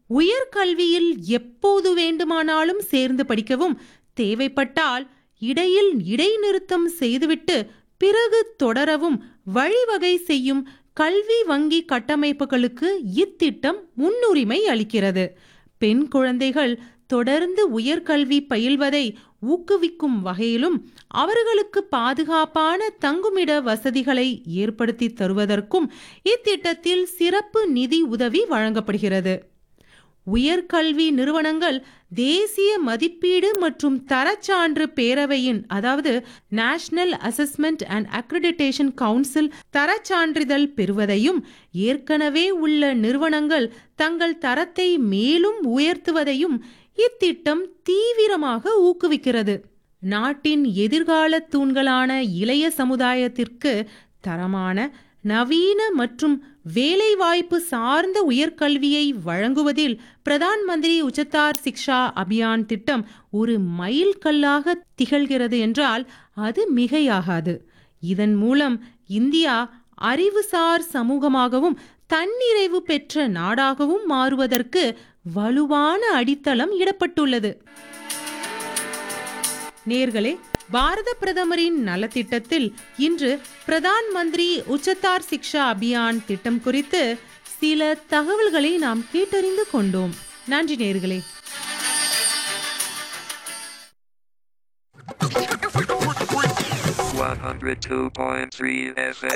உயர்கல்வியில் எப்போது வேண்டுமானாலும் சேர்ந்து படிக்கவும் தேவைப்பட்டால் இடையில் இடைநிறுத்தம் செய்துவிட்டு பிறகு தொடரவும் வழிவகை செய்யும் கல்வி வங்கி கட்டமைப்புகளுக்கு இத்திட்டம் முன்னுரிமை அளிக்கிறது பெண் குழந்தைகள் தொடர்ந்து உயர்கல்வி பயில்வதை ஊக்குவிக்கும் வகையிலும் அவர்களுக்கு பாதுகாப்பான தங்குமிட வசதிகளை ஏற்படுத்தி தருவதற்கும் இத்திட்டத்தில் சிறப்பு நிதி உதவி வழங்கப்படுகிறது உயர்கல்வி நிறுவனங்கள் தேசிய மதிப்பீடு மற்றும் தரச்சான்று பேரவையின் அதாவது national assessment and accreditation council தரச்சான்றிதழ் பெறுவதையும் ஏற்கனவே உள்ள நிறுவனங்கள் தங்கள் தரத்தை மேலும் உயர்த்துவதையும் இத்திட்டம் தீவிரமாக ஊக்குவிக்கிறது நாட்டின் எதிர்கால தூண்களான இளைய சமுதாயத்திற்கு தரமான நவீன மற்றும் வேலைவாய்ப்பு சார்ந்த உயர்கல்வியை வழங்குவதில் பிரதான் மந்திரி உச்சத்தார் சிக்ஷா அபியான் திட்டம் ஒரு மைல்கல்லாக திகழ்கிறது என்றால் அது மிகையாகாது இதன் மூலம் இந்தியா அறிவுசார் சமூகமாகவும் தன்னிறைவு பெற்ற நாடாகவும் மாறுவதற்கு வலுவான அடித்தளம் இடப்பட்டுள்ளது நேர்களே பாரத பிரதமரின் நலத்திட்டத்தில் இன்று பிரதான் மந்திரி உச்சத்தார் சிக்ஷா அபியான் திட்டம் குறித்து சில தகவல்களை நாம் கேட்டறிந்து கொண்டோம் நன்றி நேர்களே One hundred two point three FM.